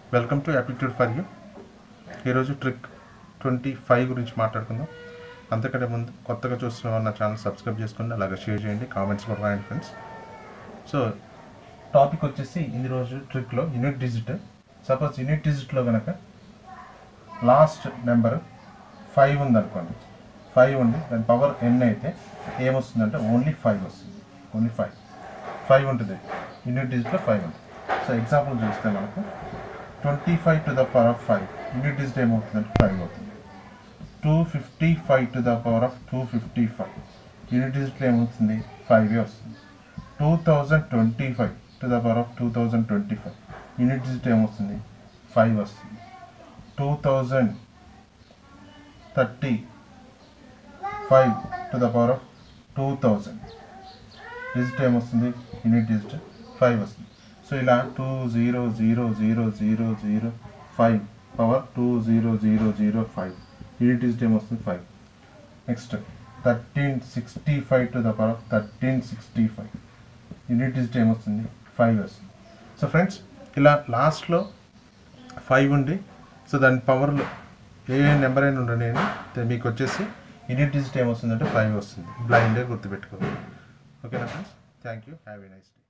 welcome to aptitude for you ఈరోజు trick twenty five గురించి మాట్లాడుకుందాం అంతకంటే ముందు కొత్తగా చూస్తున్న నా ఛానల్ సబ్స్క్రైబ్ చేసుకోండి అలాగే షేర్ చేయండి కామెంట్స్ కూడా రాయండి ఫ్రెండ్స్ సో టాపిక్ వచ్చేసి ఈ రోజు ట్రిక్లో యూనిట్ డిజిట్ సపోజ్ యూనిట్ డిజిట్లో కనుక లాస్ట్ నెంబర్ ఫైవ్ ఉందనుకోండి ఫైవ్ ఉంది దాని పవర్ ఎన్ అయితే ఏమొస్తుందంటే ఓన్లీ ఫైవ్ వస్తుంది ఓన్లీ ఫైవ్ ఫైవ్ ఉంటుంది యూనిట్ డిజిట్లో ఫైవ్ ఉంది సో ఎగ్జాంపుల్ చూస్తే మనకు twenty five to the power of five unit digit ఏమవుతుందంటే ఫైవ్ అవుతుంది two fifty five to the power of two fifty five unit డిజిట్లో ఏమవుతుంది ఫైవ్ వస్తుంది two thousand twenty five to the power of two thousand twenty five unit digit ఏమొస్తుంది five వస్తుంది two thousand thirty five to the power of two thousand digit ఏమొస్తుంది unit digit five వస్తుంది so ఇలా two zero zero zero zero zero five power two zero zero zero five unit digit ఏమొస్తుంది five next thirteen sixty five to the power of thirteen sixty five unit digit ఏమొస్తుంది five వస్తుంది so friends ఇలా లాస్ట్లో five ఉండి so దాని పవర్లో ఏ number అయినా ఉండని మీకు వచ్చేసి యూనిట్ డిజిట్ ఏమొస్తుందంటే ఫైవ్ వస్తుంది బ్లైండ్గా గుర్తుపెట్టుకోవాలి ఓకేనా friends thank you have a nice day